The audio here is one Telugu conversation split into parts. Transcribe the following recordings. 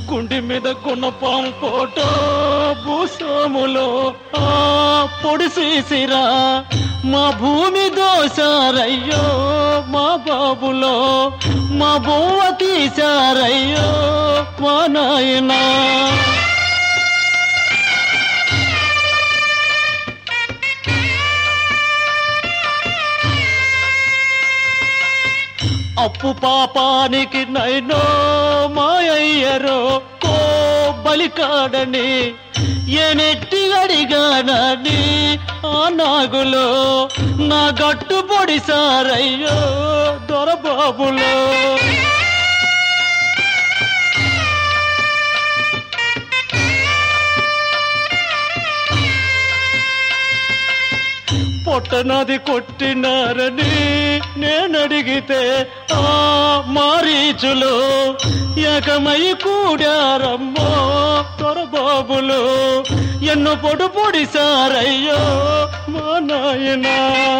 గుండె మీద గుణపం కోటో భూస్వాములో ఆ పొడి సీసిరా మా భూమి దోశారయ్యో మా బాబులో మా బొవ్వ తీశారయ్యో మా నాయనా అప్పు పాపానికి నైనో మాయయ్యరో కో బలికాడని ఎనెట్టి అడిగానని ఆ నాగులో నా గట్టు పొడిసారయ్యో దొరబాబులో పొట్టనది కొట్టినారని నేనడిగితే ఆ మారీచులు ఏకమై కూడారమ్మో తొరబాబులు ఎన్నో పొడు పొడిసారయ్యో మా నాయనా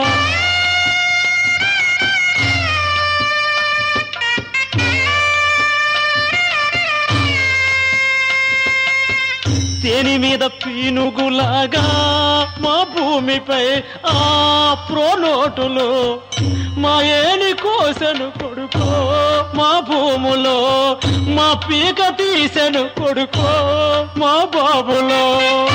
తేని మీద పీనుగులాగా మా భూమిపై ఆ ప్రోనోటులు మా ఏని కోసను కొడుకో మా భూములో మా పీక తీసెను కొడుకో మా బాబులో